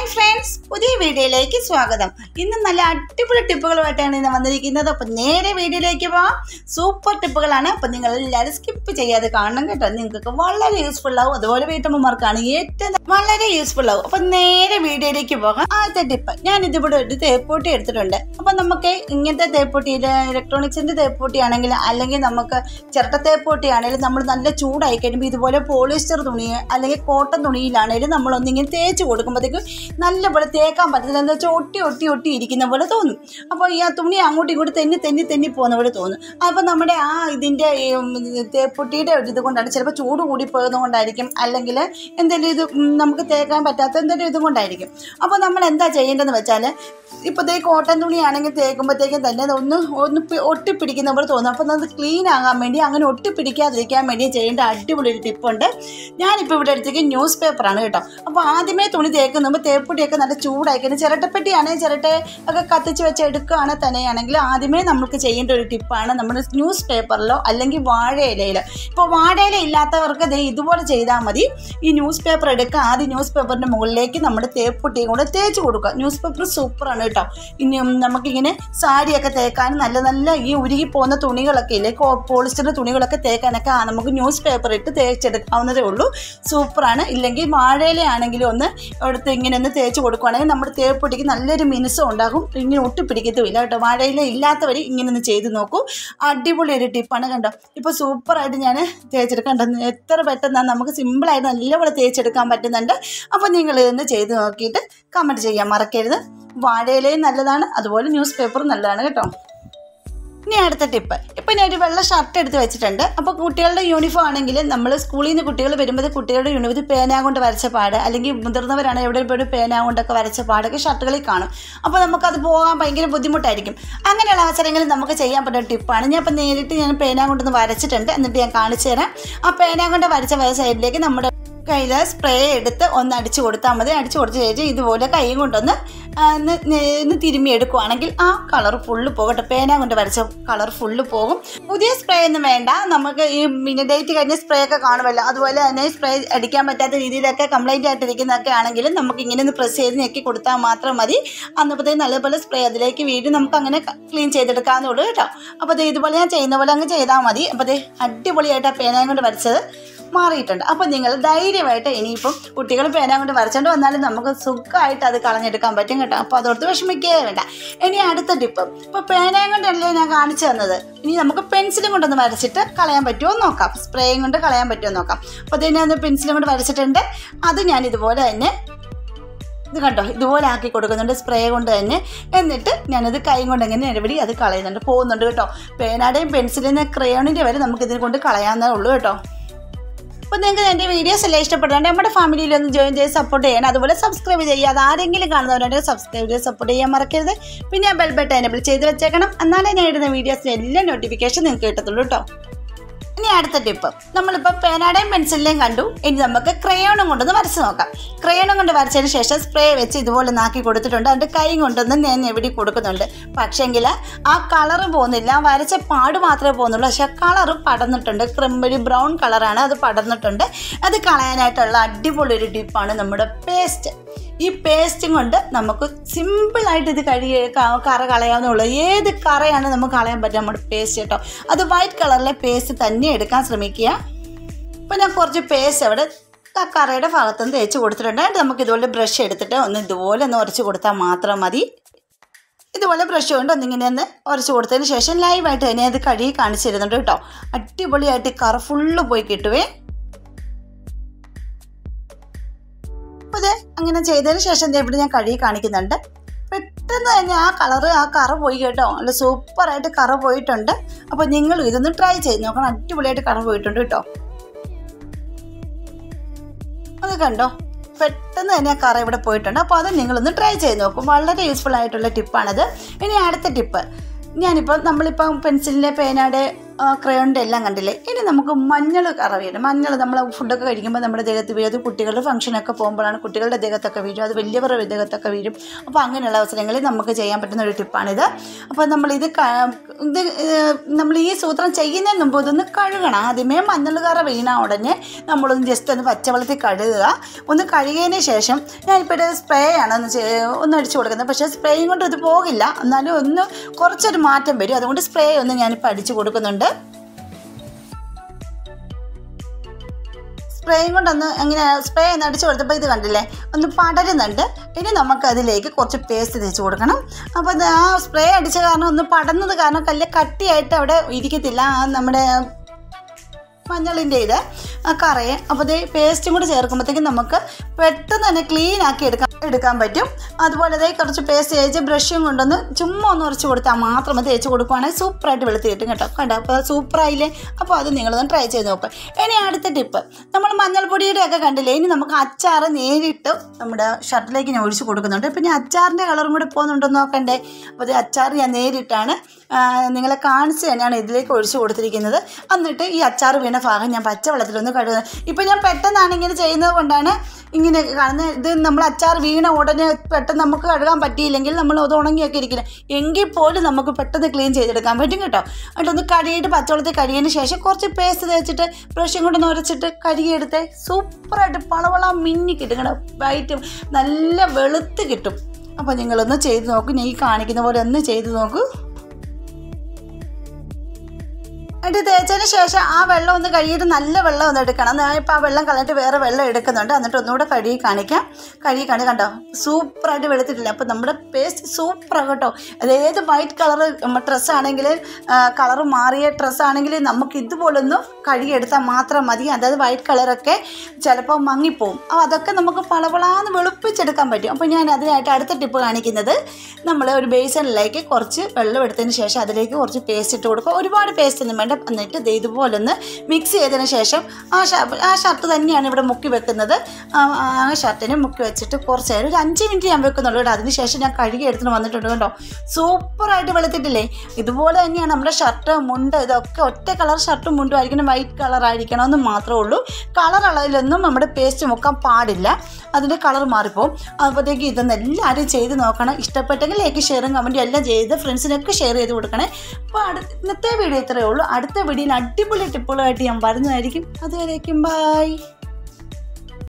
friends പുതിയ വീഡിയോയിലേക്ക് സ്വാഗതം ഇന്ന് നല്ല അടിപൊളി ടിപ്പുകളുമായിട്ടാണ് ഇന്ന് വന്നിരിക്കുന്നത് അപ്പം നേരെ വീഡിയോയിലേക്ക് പോവാം സൂപ്പർ ടിപ്പുകളാണ് അപ്പം നിങ്ങൾ എല്ലാവരും സ്കിപ്പ് ചെയ്യാതെ കാണണം കേട്ടോ നിങ്ങൾക്ക് വളരെ യൂസ്ഫുൾ ആവും അതുപോലെ വീട്ടമ്മമാർക്കാണ് ഏറ്റവും വളരെ യൂസ്ഫുൾ ആവും അപ്പം നേരെ വീഡിയോയിലേക്ക് പോകാം ആദ്യത്തെ ടിപ്പ് ഞാൻ ഇതിവിടെ ഒരു തേപ്പൂട്ടി എടുത്തിട്ടുണ്ട് അപ്പം നമുക്ക് ഇങ്ങനത്തെ തേപ്പൂട്ടിയിൽ ഇലക്ട്രോണിക്സിൻ്റെ തേപ്പൂട്ടി ആണെങ്കിൽ അല്ലെങ്കിൽ നമുക്ക് ചിരട്ട തേപ്പൂട്ടി ആണെങ്കിലും നമ്മൾ നല്ല ചൂടായി കഴിയുമ്പോൾ ഇതുപോലെ പോളിസ്റ്റർ തുണി അല്ലെങ്കിൽ കോട്ടൺ തുണിയിലാണെങ്കിലും നമ്മളൊന്നിങ്ങനെ തേച്ച് കൊടുക്കുമ്പോഴത്തേക്കും നല്ലപോലെ തേക്കാൻ പറ്റത്തില്ല എന്താ വെച്ചാൽ ഒട്ടി ഒട്ടി ഒട്ടി ഇരിക്കുന്ന പോലെ തോന്നും അപ്പോൾ ഈ ആ തുണി അങ്ങോട്ടും ഇങ്ങോട്ടും തെന്നി തെന്നി തെന്നി പോകുന്ന പോലെ തോന്നും അപ്പോൾ നമ്മുടെ ആ ഇതിൻ്റെ ഈ, ഉം, തേപ്പൊട്ടിയുടെ ഒരു ഇത് കൊണ്ടാണ് ചിലപ്പോൾ ചൂട് കൂടി പോകുന്നത് കൊണ്ടായിരിക്കും അല്ലെങ്കിൽ എന്തെങ്കിലും ഇത് ഉം, നമുക്ക് തേക്കാൻ പറ്റാത്ത എന്തെങ്കിലും ഇത് കൊണ്ടായിരിക്കും അപ്പോൾ നമ്മൾ എന്താ ചെയ്യേണ്ടതെന്ന് വെച്ചാൽ ഇപ്പോഴത്തേ കോട്ടൺ തുണിയാണെങ്കിൽ തേക്കുമ്പോഴത്തേക്കും തന്നെ അത് ഒന്ന് ഒന്ന് പി- ഒട്ടിപ്പിടിക്കുന്ന പോലെ തോന്നും അപ്പോൾ അത് ക്ലീൻ ആകാൻ വേണ്ടി അങ്ങനെ ഒട്ടിപ്പിടിക്കാതിരിക്കാൻ വേണ്ടി ചെയ്യേണ്ട അടിപൊളി ഒരു ടിപ്പുണ്ട് ഞാനിപ്പോൾ ഇവിടെ എടുത്തേക്ക് ന്യൂസ് പേപ്പറാണ് കേട്ടോ അപ്പോൾ ആദ്യമേ തുണി തേക്കുമ്പോൾ തേപ്പൊടിയൊക്കെ നല്ല ചൂടായി കഴിഞ്ഞാൽ ചിരട്ടപ്പെട്ടിയാണെങ്കിൽ ചിരട്ട ഒക്കെ കത്തിച്ച് വെച്ച് എടുക്കുകയാണെങ്കിൽ തന്നെയാണെങ്കിൽ ആദ്യമേ നമുക്ക് ചെയ്യേണ്ട ഒരു ടിപ്പാണ് നമ്മുടെ ന്യൂസ് പേപ്പറിലോ അല്ലെങ്കിൽ വാഴയിലയിലോ ഇപ്പോൾ വാഴയില ഇല്ലാത്തവർക്ക് ദേ ഇതുപോലെ ചെയ്താൽ മതി ഈ ന്യൂസ് പേപ്പർ എടുക്കുക ആദ്യം ന്യൂസ് പേപ്പറിൻ്റെ മുകളിലേക്ക് നമ്മുടെ തേപ്പൊട്ടിയും കൂടെ തേച്ച് കൊടുക്കുക ന്യൂസ് പേപ്പർ സൂപ്പറാണ് കേട്ടോ ഇനി നമുക്കിങ്ങനെ സാരിയൊക്കെ തേക്കാൻ നല്ല നല്ല ഈ ഉരുകി പോകുന്ന തുണികളൊക്കെ ഇല്ലേ പോളിസ്റ്ററിൻ്റെ തുണികളൊക്കെ തേക്കാനൊക്കെ ആ നമുക്ക് ന്യൂസ് പേപ്പർ ഇട്ട് തേച്ചെടുക്കാവുന്നതേ ഉള്ളൂ സൂപ്പറാണ് ഇല്ലെങ്കിൽ വാഴയില ആണെങ്കിലും ഒന്ന് എടുത്ത് ഇങ്ങനെ ഒന്ന് തേച്ച് കൊടുക്കുകയാണെങ്കിൽ നമ്മുടെ തേപ്പൊട്ടിക്ക് നല്ലൊരു മിനുസം ഉണ്ടാകും ഇങ്ങനെ ഒട്ടിപ്പിടിക്കത്തുമില്ല കേട്ടോ വാഴയില ഇല്ലാത്തവർ ഇങ്ങനെ ഒന്ന് ചെയ്ത് നോക്കൂ അടിപൊളി ഒരു ടിപ്പാണ് കണ്ടോ ഇപ്പോൾ സൂപ്പറായിട്ട് ഞാൻ തേച്ചെടുക്കാം കണ്ടോ എത്ര പെട്ടെന്നാണ് നമുക്ക് സിമ്പിളായിട്ട് നല്ലപോലെ തേച്ചെടുക്കാൻ പറ്റുന്നുണ്ട് അപ്പോൾ നിങ്ങൾ ഇതൊന്ന് ചെയ്ത് നോക്കിയിട്ട് കമൻറ്റ് ചെയ്യാൻ മറക്കരുത് വാഴയിലയും നല്ലതാണ് അതുപോലെ ന്യൂസ് പേപ്പറും നല്ലതാണ് കേട്ടോ ഇനി അടുത്ത ടിപ്പ് ഇപ്പം ഞാൻ ഒരു വെള്ള ഷർട്ട് എടുത്ത് വെച്ചിട്ടുണ്ട് അപ്പോൾ കുട്ടികളുടെ യൂണിഫോം ആണെങ്കിൽ നമ്മൾ സ്കൂളിൽ നിന്ന് കുട്ടികൾ വരുമ്പോൾ കുട്ടികളുടെ യൂണിഫോം പേന കൊണ്ട് വരച്ച പാട് അല്ലെങ്കിൽ മുതിർന്നവരാണ് എവിടെ പോയി പേന കൊണ്ടൊക്കെ വരച്ച പാടൊക്കെ ഷർട്ടുകളിൽ കാണും അപ്പോൾ നമുക്കത് പോകാൻ ഭയങ്കര ബുദ്ധിമുട്ടായിരിക്കും അങ്ങനെയുള്ള അവസരങ്ങളിൽ നമുക്ക് ചെയ്യാൻ പറ്റുന്ന ടിപ്പാണ് ഞാൻ ഇപ്പം നേരിട്ട് ഞാൻ പേന കൊണ്ടൊന്ന് വരച്ചിട്ടുണ്ട് എന്നിട്ട് ഞാൻ കാണിച്ചു തരാം ആ പേന കൊണ്ട് വരച്ച വര സൈഡിലേക്ക് നമ്മുടെ കയ്യിൽ സ്പ്രേ എടുത്ത് ഒന്ന് അടിച്ചു കൊടുത്താൽ മതി അടിച്ചു കൊടുത്ത ശേഷം ഇതുപോലെ കൈ കൊണ്ടൊന്ന് ആ, ഒന്ന് നെ- ഒന്ന് തിരുമ്മി എടുക്കുവാണെങ്കിൽ ആ കളർ ഫുള്ള് പോകട്ടെ പേന കൊണ്ട് വരച്ച കളർ ഫുള്ള് പോകും പുതിയ സ്പ്രേ ഒന്നും വേണ്ട നമുക്ക് ഈ പിന്നെ ഡേറ്റ് കഴിഞ്ഞ സ്പ്രേ ഒക്കെ കാണുമല്ലോ അതുപോലെ തന്നെ സ്പ്രേ അടിക്കാൻ പറ്റാത്ത രീതിയിലൊക്കെ കംപ്ലൈൻ്റ് ആയിട്ടിരിക്കുന്നതൊക്കെ ആണെങ്കിലും നമുക്ക് ഇങ്ങനെ ഒന്ന് പ്രസ് ചെയ്ത് ഞെക്കി കൊടുത്താൽ മാത്രം മതി അന്നപ്പോഴത്തേക്ക് നല്ലപോലെ സ്പ്രേ അതിലേക്ക് വീണ്ടും നമുക്ക് അങ്ങനെ ക്ലീൻ ചെയ്തെടുക്കാവുന്നേ ഉള്ളൂ കേട്ടോ അപ്പോൾ ദേ ഇതുപോലെ ഞാൻ ചെയ്യുന്ന പോലെ അങ്ങ് ചെയ്താൽ മതി അപ്പോൾ ദേ അടിപൊളിയായിട്ട് ആ പേനയും കൊണ്ട് വരച്ചത് മാറിയിട്ടുണ്ട് അപ്പോൾ നിങ്ങൾ ധൈര്യമായിട്ട് ഇനിയിപ്പം കുട്ടികൾ പേന കൊണ്ട് വരച്ചോണ്ട് വന്നാലും നമുക്ക് സുഖമായിട്ട് അത് കളഞ്ഞെടുക്കാൻ പറ്റും കേട്ടോ അപ്പോൾ അതോർത്ത് വിഷമിക്കേ വേണ്ട ഇനി അടുത്ത ടിപ്പ് ഇപ്പോൾ പേനയും കൊണ്ടല്ലേ ഞാൻ കാണിച്ചു തന്നത് ഇനി നമുക്ക് പെൻസിലും കൊണ്ടൊന്ന് വരച്ചിട്ട് കളയാൻ പറ്റുമോ എന്ന് നോക്കാം സ്പ്രേയും കൊണ്ട് കളയാൻ പറ്റുമോ എന്ന് നോക്കാം അപ്പോൾ അത് ഞാൻ പെൻസിലും കൊണ്ട് വരച്ചിട്ടുണ്ട് അത് ഞാൻ ഇതുപോലെ തന്നെ ഇത് കണ്ടോ ഇതുപോലെ ആക്കി കൊടുക്കുന്നുണ്ട് സ്പ്രേ കൊണ്ട് തന്നെ എന്നിട്ട് ഞാനത് കൈ കൊണ്ട് എങ്ങനെ ഇടപെടി അത് കളയുന്നുണ്ട് പോകുന്നുണ്ട് കേട്ടോ പേനയുടെയും പെൻസിലിൻ്റെ ക്രയോണിൻ്റെ വരെ നമുക്ക് ഇതിനെ കൊണ്ട് കളയാവുന്നേ ഉള്ളൂ കേട്ടോ അപ്പോൾ നിങ്ങൾക്ക് എൻ്റെ വീഡിയോസ് എല്ലാം ഇഷ്ടപ്പെടുന്നുണ്ട് നമ്മുടെ ഫാമിലിയിൽ ഒന്ന് ജോയിൻ ചെയ്ത് സപ്പോർട്ട് ചെയ്യണം അതുപോലെ സബ്സ്ക്രൈബ് ചെയ്യുക അത് ആരെങ്കിലും കാണുന്നവരുണ്ടെങ്കിൽ സബ്സ്ക്രൈബ് ചെയ്ത് സപ്പോർട്ട് ചെയ്യാൻ മറക്കരുത് പിന്നെ ആ ബെൽ ബട്ടൺ എനബിൾ ചെയ്ത് വെച്ചേക്കണം എന്നാലേ ഞാൻ ഇടുന്ന വീഡിയോസിന് എല്ലാ നോട്ടിഫിക്കേഷൻ നിങ്ങൾക്ക് കിട്ടത്തുള്ളൂ കേട്ടോ ഇനി അടുത്ത ടിപ്പ് നമ്മളിപ്പോൾ പേനാടേയും പെൻസിലിനെയും കണ്ടു ഇനി നമുക്ക് ക്രയോണും കൊണ്ടൊന്ന് വരച്ച് നോക്കാം ക്രയോണും കൊണ്ട് വരച്ചതിന് ശേഷം സ്പ്രേ വെച്ച് ഇതുപോലെ നാക്കി കൊടുത്തിട്ടുണ്ട് അതിൻ്റെ കൈ കൊണ്ടൊന്ന് ഞാൻ എവിടെ കൊടുക്കുന്നുണ്ട് പക്ഷേങ്കിൽ ആ കളറ് പോകുന്നില്ല ആ വരച്ച പാട് മാത്രമേ പോകുന്നുള്ളൂ പക്ഷേ ആ കളറ് പടർന്നിട്ടുണ്ട് ക്രിം ഒരു ബ്രൗൺ കളറാണ് അത് പടർന്നിട്ടുണ്ട് അത് കളയാനായിട്ടുള്ള അടിപൊളി ഒരു ടിപ്പാണ് നമ്മുടെ പേസ്റ്റ് ഈ പേസ്റ്റും കൊണ്ട് നമുക്ക് സിമ്പിളായിട്ട് ഇത് കഴുകി ക- കറ കളയാവുന്നുള്ളൂ ഏത് കറയാണ് നമുക്ക് കളയാൻ പറ്റും നമ്മുടെ പേസ്റ്റ് കേട്ടോ അത് വൈറ്റ് കളറിലെ പേസ്റ്റ് തന്നെ എടുക്കാൻ ശ്രമിക്കുക അപ്പോൾ ഞാൻ കുറച്ച് പേസ്റ്റ് അവിടെ ആ കറയുടെ ഭാഗത്തുനിന്ന് തേച്ച് കൊടുത്തിട്ടുണ്ട് എന്നിട്ട് നമുക്ക് ഇതുപോലെ ബ്രഷ് എടുത്തിട്ട് ഒന്ന് ഇതുപോലെ ഒന്ന് ഉരച്ച് കൊടുത്താൽ മാത്രം മതി ഇതുപോലെ ബ്രഷ് കൊണ്ട് ഒന്നിങ്ങനെ ഒന്ന് ഉരച്ച് കൊടുത്തതിന് ശേഷം ലൈവായിട്ട് തന്നെ അത് കഴുകി കാണിച്ചു തരുന്നുണ്ട് കേട്ടോ അടിപൊളിയായിട്ട് കറ ഫുള്ള് പോയി കിട്ടുവേ അപ്പോൾ ഇത് അങ്ങനെ ചെയ്തതിന് ശേഷം ദേ ഇവിടെ ഞാൻ കഴുകി കാണിക്കുന്നുണ്ട് പെട്ടെന്ന് തന്നെ ആ കളറ് ആ കറ പോയി കേട്ടോ നല്ല സൂപ്പറായിട്ട് കറ പോയിട്ടുണ്ട് അപ്പോൾ നിങ്ങൾ ഇതൊന്ന് ട്രൈ ചെയ്ത് നോക്കണം അടിപൊളിയായിട്ട് കറ പോയിട്ടുണ്ട് കേട്ടോ അത് കണ്ടോ പെട്ടെന്ന് തന്നെ ആ കറ ഇവിടെ പോയിട്ടുണ്ട് അപ്പോൾ അത് നിങ്ങളൊന്ന് ട്രൈ ചെയ്ത് നോക്കും വളരെ യൂസ്ഫുൾ ആയിട്ടുള്ള ടിപ്പാണത് ഇനി അടുത്ത ടിപ്പ് ഞാനിപ്പോൾ നമ്മളിപ്പം പെൻസിലിൻ്റെ പേനയുടെ ക്രയോണിൻ്റെ എല്ലാം കണ്ടില്ലേ ഇനി നമുക്ക് മഞ്ഞൾ കറ വീഴും മഞ്ഞൾ നമ്മൾ ഫുഡൊക്കെ കഴിക്കുമ്പോൾ നമ്മുടെ ദേഹത്ത് വീഴും അത് കുട്ടികളുടെ ഫംഗ്ഷനൊക്കെ പോകുമ്പോഴാണ് കുട്ടികളുടെ ദേഹത്തൊക്കെ വീഴും അത് വലിയവരുടെ ദേഹത്തൊക്കെ വീഴും അപ്പോൾ അങ്ങനെയുള്ള അവസരങ്ങളിൽ നമുക്ക് ചെയ്യാൻ പറ്റുന്ന ഒരു ടിപ്പാണിത് അപ്പോൾ നമ്മളിത് ക- ഇത് ഏഹ്, നമ്മൾ ഈ സൂത്രം ചെയ്യുന്നതിന് മുമ്പ് ഇതൊന്ന് കഴുകണം ആദ്യമേ മഞ്ഞൾ കറ വീണ ഉടനെ നമ്മളൊന്ന് ജസ്റ്റ് ഒന്ന് പച്ചവെള്ളത്തിൽ കഴുകുക ഒന്ന് കഴുകിയതിന് ശേഷം ഞാനിപ്പോൾ ഇത് സ്പ്രേ ആണ് ഒന്ന് ചെയ്- ഒന്ന് അടിച്ചു കൊടുക്കുന്നത് പക്ഷേ സ്പ്രേയും കൊണ്ട് ഇത് പോകില്ല എന്നാലും ഒന്ന് കുറച്ചൊരു മാറ്റം വരും അതുകൊണ്ട് സ്പ്രേ ഒന്ന് ഞാനിപ്പോൾ അടിച്ചു കൊടുക്കുന്നുണ്ട് സ്പ്രേയും കൊണ്ടൊന്ന് ഇങ്ങനെ സ്പ്രേ ഒന്ന് അടിച്ചു കൊടുത്തപ്പോൾ ഇത് കണ്ടില്ലേ ഒന്ന് പടരുന്നുണ്ട് ഇനി നമുക്ക് അതിലേക്ക് കുറച്ച് പേസ്റ്റ് തേച്ച് കൊടുക്കണം അപ്പോൾ ഇത് ആ സ്പ്രേ അടിച്ച കാരണം ഒന്ന് പടർന്നത് കാരണം കല്ല് കട്ടിയായിട്ട് അവിടെ ഇരിക്കത്തില്ല ആ നമ്മുടെ മഞ്ഞളിൻ്റെ ഇത് ആ കറയെ അപ്പോൾ ഇത് പേസ്റ്റും കൂടി ചേർക്കുമ്പോഴത്തേക്കും നമുക്ക് പെട്ടെന്ന് തന്നെ ക്ലീൻ ആക്കി എടുക്കാൻ എടുക്കാൻ പറ്റും അതുപോലെ ഇതേ കുറച്ച് പേസ്റ്റ് തേച്ച് ബ്രഷും കൊണ്ടൊന്ന് ചുമ്മാ ഒന്ന് ഉറച്ച് കൊടുത്താൽ മാത്രം മതി തേച്ച് കൊടുക്കുവാണെങ്കിൽ സൂപ്പറായിട്ട് വെളുത്ത് കിട്ടും കേട്ടോ കണ്ടോ അപ്പോൾ സൂപ്പറായില്ലേ അപ്പോൾ അത് നിങ്ങളൊന്ന് ട്രൈ ചെയ്ത് നോക്കുക ഇനി അടുത്ത ടിപ്പ് നമ്മൾ മഞ്ഞൾപ്പൊടിയുടെ ഒക്കെ കണ്ടില്ലേ ഇനി നമുക്ക് അച്ചാർ നേരിട്ട് നമ്മുടെ ഷർട്ടിലേക്ക് ഞാൻ ഒഴിച്ച് കൊടുക്കുന്നുണ്ട് പിന്നെ അച്ചാറിൻ്റെ കളറും കൂടെ പോകുന്നുണ്ടോ നോക്കണ്ടേ അപ്പോൾ ഇത് അച്ചാർ ഞാൻ നേരിട്ടാണ് ആ, നിങ്ങളെ കാണിച്ച് തന്നെയാണ് ഇതിലേക്ക് ഒഴിച്ച് കൊടുത്തിരിക്കുന്നത് എന്നിട്ട് ഈ അച്ചാർ വീണ ഭാഗം ഞാൻ പച്ചവെള്ളത്തിലൊന്ന് കഴുകുന്നത് ഇപ്പം ഞാൻ പെട്ടെന്നാണ് ഇങ്ങനെ ചെയ്യുന്നത് കൊണ്ടാണ് ഇങ്ങനെ കാണുന്നത് ഇത് നമ്മൾ അച്ചാർ വീണ ഉടനെ പെട്ടെന്ന് നമുക്ക് കഴുകാൻ പറ്റിയില്ലെങ്കിൽ നമ്മൾ അത് ഉണങ്ങിയൊക്കെ ഇരിക്കില്ല എങ്കിൽ പോലും നമുക്ക് പെട്ടെന്ന് ക്ലീൻ ചെയ്തെടുക്കാൻ പറ്റും കേട്ടോ എന്നിട്ട് ഒന്ന് കഴുകിയിട്ട് പച്ചവെള്ളത്തിൽ കഴുകിയതിന് ശേഷം കുറച്ച് പേസ്റ്റ് തേച്ചിട്ട് ബ്രഷും കൊണ്ട് നുരച്ചിട്ട് കഴുകിയെടുത്ത് സൂപ്പറായിട്ട് പളവള മിന്നി കിട്ടും കേട്ടോ വൈറ്റ് നല്ല വെളുത്ത് കിട്ടും അപ്പോൾ നിങ്ങളൊന്ന് ചെയ്ത് നോക്കൂ ഞാൻ ഈ കാണിക്കുന്ന പോലെ ഒന്ന് ചെയ്ത് നോക്കൂ എന്നിട്ട് തേച്ചതിന് ശേഷം ആ വെള്ളം ഒന്ന് കഴുകിയിട്ട് നല്ല വെള്ളം ഒന്ന് എടുക്കണം ഞാൻ ഇപ്പോൾ ആ വെള്ളം കളഞ്ഞിട്ട് വേറെ വെള്ളം എടുക്കുന്നുണ്ട് എന്നിട്ട് ഒന്നുകൂടെ കഴുകി കാണിക്കാം കഴുകി കാണി കണ്ടോ സൂപ്പറായിട്ട് വെളുത്തിട്ടില്ല അപ്പോൾ നമ്മുടെ പേസ്റ്റ് സൂപ്പറാണ് കേട്ടോ അത് ഏത് വൈറ്റ് കളർ ഡ്രസ്സാണെങ്കിൽ കളർ മാറിയ ഡ്രസ്സാണെങ്കിൽ നമുക്ക് ഇതുപോലൊന്ന് കഴുകിയെടുത്താൽ മാത്രം മതി അതായത് വൈറ്റ് കളറൊക്കെ ചിലപ്പോൾ മങ്ങിപ്പോവും അപ്പോൾ അതൊക്കെ നമുക്ക് പളപളാന്ന് വെളുപ്പിച്ചെടുക്കാൻ പറ്റും അപ്പോൾ ഞാൻ അതിനായിട്ട് അടുത്ത ടിപ്പ് കാണിക്കുന്നത് നമ്മൾ ഒരു ബേസണിലേക്ക് കുറച്ച് വെള്ളം എടുത്തതിന് ശേഷം അതിലേക്ക് കുറച്ച് പേസ്റ്റ് ഇട്ട് കൊടുക്കുക ഒരുപാട് പേസ്റ്റ് ഒന്നും വേണ്ട എന്നിട്ട് ദേ ഇതുപോലൊന്ന് മിക്സ് ചെയ്തതിന് ശേഷം ആ ഷ ആ ഷർട്ട് തന്നെയാണ് ഇവിടെ മുക്കി വെക്കുന്നത് ആ ആ ഷർട്ടിനെ മുക്കി വെച്ചിട്ട് കുറച്ച് നേരം ഒരു അഞ്ച് മിനിറ്റ് ഞാൻ വെക്കുന്നുള്ളൂ കേട്ടോ അതിന് ശേഷം ഞാൻ കഴുകി എടുത്തിട്ട് വന്നിട്ടുണ്ട് കേട്ടോ സൂപ്പറായിട്ട് വെളുത്തിട്ടില്ലേ ഇതുപോലെ തന്നെയാണ് നമ്മുടെ ഷർട്ട് മുണ്ട് ഇതൊക്കെ ഒറ്റ കളർ ഷർട്ടും മുണ്ടും ആയിരിക്കണം വൈറ്റ് കളർ ആയിരിക്കണം എന്ന് മാത്രമേ ഉള്ളൂ കളർ അളവിലൊന്നും നമ്മുടെ പേസ്റ്റ് മുക്കാൻ പാടില്ല അതിൻ്റെ കളർ മാറിപ്പോവും അപ്പോഴത്തേക്ക് ഇതൊന്നും എല്ലാവരും ചെയ്ത് നോക്കണം ഇഷ്ടപ്പെട്ടെങ്കിൽ ലൈക്ക് ഷെയറും കമൻറ്റും എല്ലാം ചെയ്ത് ഫ്രണ്ട്സിനൊക്കെ ഷെയർ ചെയ്ത് കൊടുക്കണേ അപ്പോൾ അടുത്ത ഇന്നത്തെ വീഡിയോ ഇത്രയേ ഉള്ളൂ അടുത്ത വീഡിയോയിൽ അടിപൊളി ടിപ്പുകളായിട്ട് ഞാൻ വരുന്നതായിരിക്കും അതുവരേക്കും ബൈ